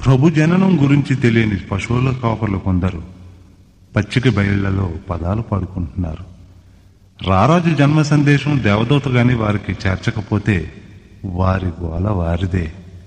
ప్రభు జననం గురించి తెలియని పశువుల కాపర్లు కొందరు పచ్చిక బయళ్లలో పదాలు పాడుకుంటున్నారు రారాజు జన్మ సందేశం దేవదూత గాని వారికి చేర్చకపోతే వారి గోల వారిదే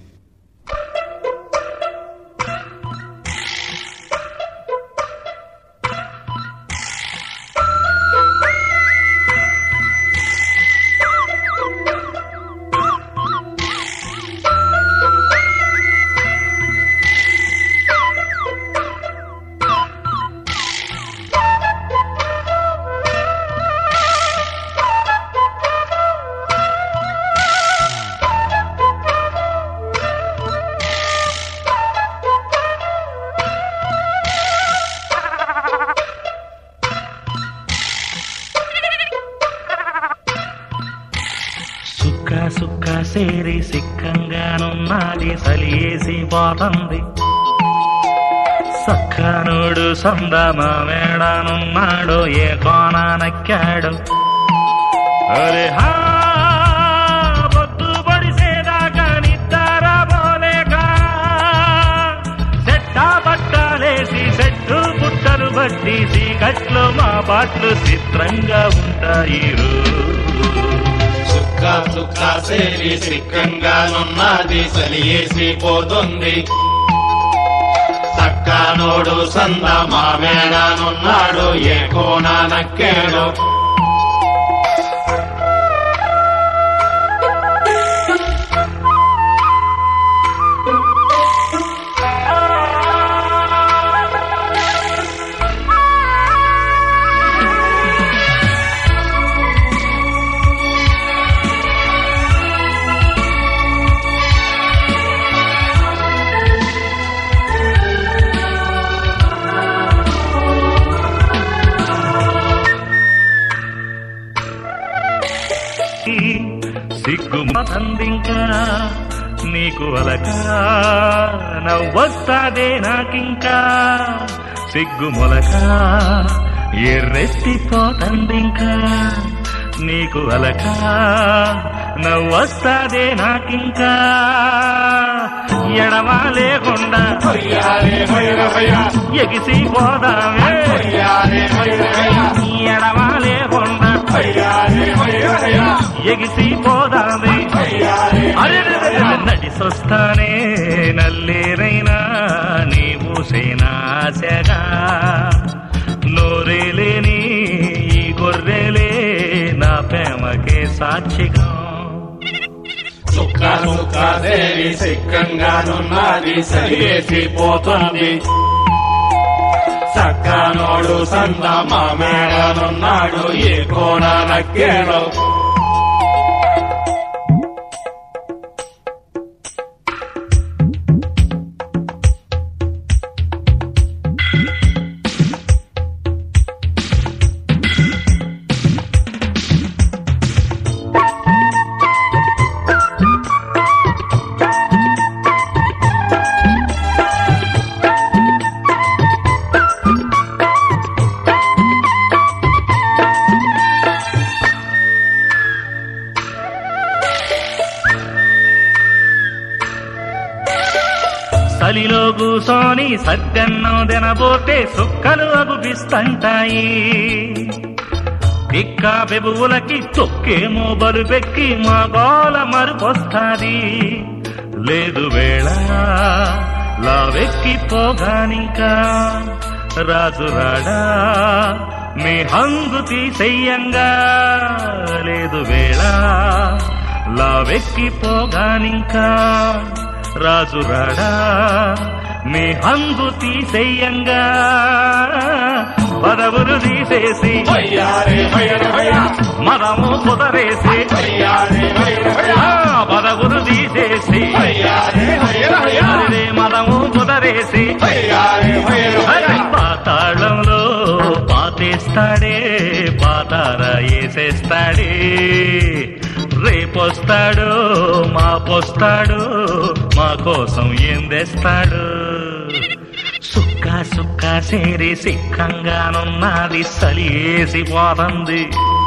సుక్క సుక్క సేరి సిక్కంగానున్నది సలియేసి పోతుంది సక్కనుడు సందమ మేడనున్నాడు ఏ కోన నక్కాడు అరే హా పొద్దు పొడిసేదాకా నిద్ర పోలేక సెట్టా బట్టాలేసి సెట్టు పుట్టలు బట్టి సీకట్లు మా పాటలు చిత్రంగా ఉంటాయి రో. సుక్క సుక్క సేరి సిక్కంగానున్నది సలియేసి పోతుంది సక్కనోడు సంద మామేడానున్నాడు ఏ కోన నక్కేడు సిగ్గు మతందింకా నీకు అలక నవ్వొస్తాదే నాకింకా సిగ్గు మొలక ఎర్రెత్తిపోతందింకా నీకు అలక నవ్వొస్తాదే నాకింకా ఎడమా లేకుండా హొయ్యారే హొయ్యర హొయ్యా ఎగిసి పోదామే హొయ్యారే హొయ్యర హొయ్యా ఎడమా లేకుండా హొయ్యారే హొయ్యర హొయ్యా ఎగిసి పోదామే హొయ్యారే అరెరెరెరె నడిసొస్తానే నల్లేరైనా నీవు సేనాశగా నోరేలేని ఈ గొర్రెలే నా ప్రేమకే సాక్షిగా సుక్క సుక్క సేరి సిక్కంగానున్నది సలియేసి పోతుంది సక్కనోడు సంద మామేడానున్నాడు ఏ కోన నక్కేడు సలిలో కూసోని సత్యన్నం తినబోతే సుక్కలు అగుపిస్తంటాయి పిక్క పెబువులకి తొక్కేమో బలుపెక్కి మా గోల మరుపొస్తాది లేదు వేళ లావెక్కి పోగానింకా రాజు రాడా మీ హంగు తీసెయ్యంగా లేదు వేళ లావెక్కి పోగానింకా రాజు రాడా మీ హంగు తీసెయ్యంగా పదవులు తీసేసి హొయ్యారే హొయ్యర హొయ్యా మదము కుదరేసి హొయ్యారే హొయ్యర హొయ్యా ఆ పదవులు తీసేసి హొయ్యారే హొయ్యర హొయ్యా అరే మదము కుదరేసి హొయ్యారే హొయ్యర అరే హొయ్యా పాతాళంలో పాతేస్తాడే పాతార వేసేస్తాడే రేపొస్తాడు మాపొస్తాడు మా కోసం ఏం తెస్తాడు సుక్క సుక్క సేరి సిక్కంగానున్నది సలియేసి పోతుంది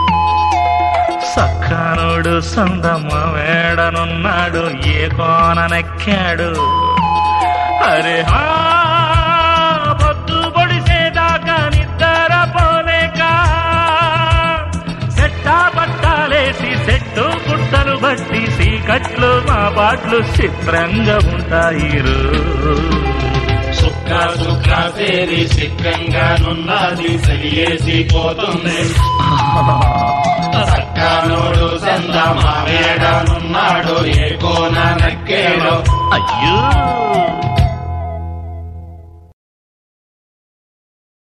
సక్కనుడు సందమ్మ వేడనున్నాడు ఏ కోననెక్కాడు అరే హా పొద్దు పొడిసేదాకా నిద్ర పోలేక సెట్టా పట్టాలేసి సెట్టు పుట్టలు బట్టి సీకట్లు మా పాటలు చిత్రంగా ఉంటాయి రో. సుక్క సుక్క సేరి సిక్కంగానున్నది సరియేసి పోతుంది సక్కనోడు సంద మా వేడనున్నాడు ఏ కోన నక్కేడో అయ్యో